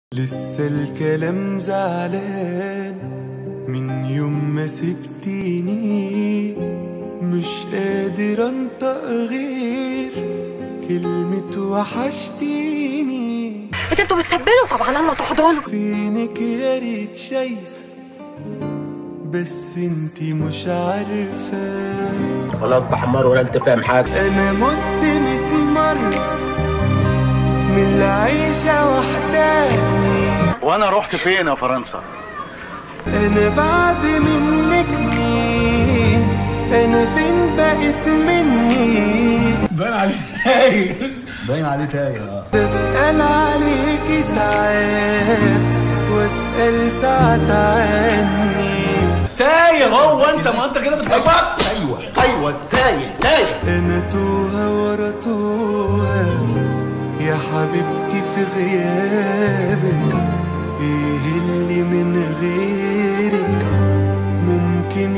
لسه الكلام زعلان من يوم ما سبتيني مش قادر انطق غير كلمة وحشتيني إيه انتوا بتسبلوا طبعا انا تحضنوا فينك يا ريت شايفة بس انتي مش عارفة ولا انت حمار ولا انت فاهم حاجه انا مت ميت مرة من العيشة وحداني وانا رحت فين يا فرنسا انا بعد منك مين انا فين بقيت مني باين عليه تايه باين عليه تايه اه بسأل عليكي ساعات واسأل ساعات عني تايه هو انت ما انت كده بتهبط ايوه ايوه تايه تايه انا توها ورا توها يا حبيبتي في غيابك ايه اللي من غيرك ممكن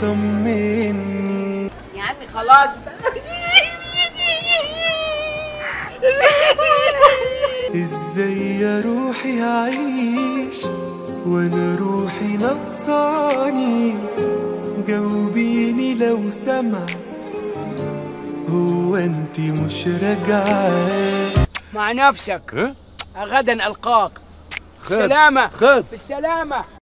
يطمني يا عمي خلاص ازاي يا روحي هعيش وانا روحي نقصاني جاوبيني لو سمع هو انتي مش راجعه مع نفسك غدا القاك السلامة خد بالسلامة